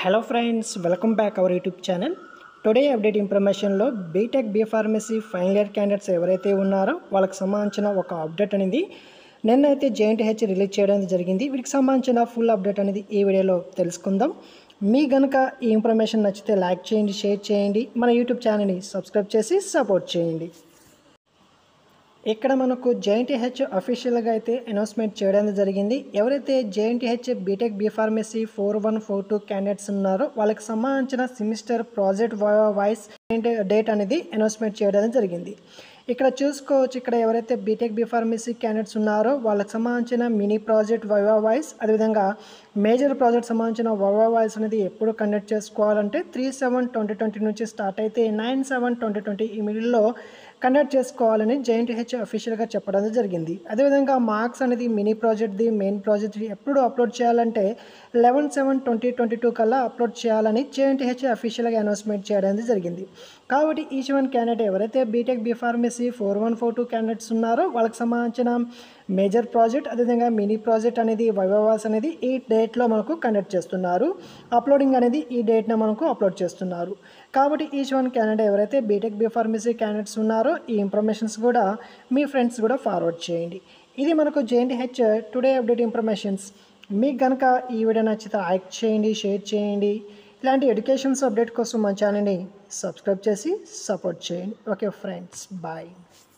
hello friends welcome back our YouTube channel today update ఇన్ఫర్మేషన్లో BTech B pharmacy final year candidates ఎవరైతే ఉన్నారో వాళ్ళకి సంబంధించిన ఒక అప్డేట్ అనేది నిన్నైతే జేఎన్టీహెచ్ రిలీజ్ చేయడం జరిగింది వీటికి సంబంధించిన ఫుల్ అప్డేట్ అనేది ఈ వీడియోలో తెలుసుకుందాం మీ గనుక ఈ ఇన్ఫర్మేషన్ నచ్చితే లైక్ చేయండి షేర్ చేయండి మన యూట్యూబ్ ఛానల్ని సబ్స్క్రైబ్ చేసి సపోర్ట్ చేయండి ఇక్కడ మనకు జేఎన్టీహెచ్ అఫీషియల్గా అయితే అనౌన్స్మెంట్ చేయడం జరిగింది ఎవరైతే JNTH BTech B pharmacy four one four two candidates ఉన్నారో వాళ్ళకి సంబంధించిన సెమిస్టర్ ప్రాజెక్ట్ వాయిస్ డేట్ అనేది అనౌన్స్మెంట్ చేయడం జరిగింది ఇక్కడ చూసుకోవచ్చు ఇక్కడ ఎవరైతే బీటెక్ బీ ఫార్మసీ క్యాండిడేట్స్ ఉన్నారో వాళ్ళకి సంబంధించిన మినీ ప్రాజెక్ట్ వైవా వాయిస్ అదేవిధంగా మేజర్ ప్రాజెక్ట్ సంబంధించిన వైవా వాయిస్ అనేది ఎప్పుడు కండక్ట్ చేసుకోవాలంటే త్రీ సెవెన్ ట్వంటీ ట్వంటీ నుంచి స్టార్ట్ అయితే నైన్ సెవెన్ ట్వంటీ ట్వంటీ ఈ మిడిల్లో కండక్ట్ చేసుకోవాలని జేఎన్టీహెచ్ అఫీషియల్గా చెప్పడం జరిగింది అదేవిధంగా మార్క్స్ అనేది మినీ ప్రాజెక్ట్ది మెయిన్ ప్రాజెక్ట్ ఎప్పుడు అప్లోడ్ చేయాలంటే eleven seven twenty twenty two కల్లా అప్లోడ్ చేయాలని జేఎన్టీహెచ్ అఫీషియల్గా అనౌన్స్మెంట్ చేయడం జరిగింది కాబట్టి ఈచ్ వన్ క్యాండిడేట్ ఎవరైతే BTech B pharmacy four one four two candidates ఉన్నారో వాళ్ళకి సంబంధించిన మేజర్ ప్రాజెక్ట్ అదేవిధంగా మినీ ప్రాజెక్ట్ అనేది వైవాస్ అనేది ఈ డేట్లో మనకు కండక్ట్ చేస్తున్నారు అప్లోడింగ్ అనేది ఈ డేట్న మనకు అప్లోడ్ చేస్తున్నారు కాబట్టి ఈచ్ వన్ క్యాండిడేట్ ఎవరైతే బీటెక్ బీ ఫార్మసీ క్యాండిడేట్స్ ఉన్నారో ఈ ఇన్ఫర్మేషన్స్ కూడా మీ ఫ్రెండ్స్ కూడా ఫార్వర్డ్ చేయండి ఇది మనకు జేఎన్టీహెచ్ టుడే అప్డేట్ ఇన్ఫర్మేషన్స్ మీకు కనుక ఈ వీడియో నచ్చితే లైక్ చేయండి షేర్ చేయండి ఇలాంటి ఎడ్యుకేషన్స్ అప్డేట్ కోసం మన ఛానల్ని సబ్స్క్రైబ్ చేసి సపోర్ట్ చేయండి ఓకే ఫ్రెండ్స్ బాయ్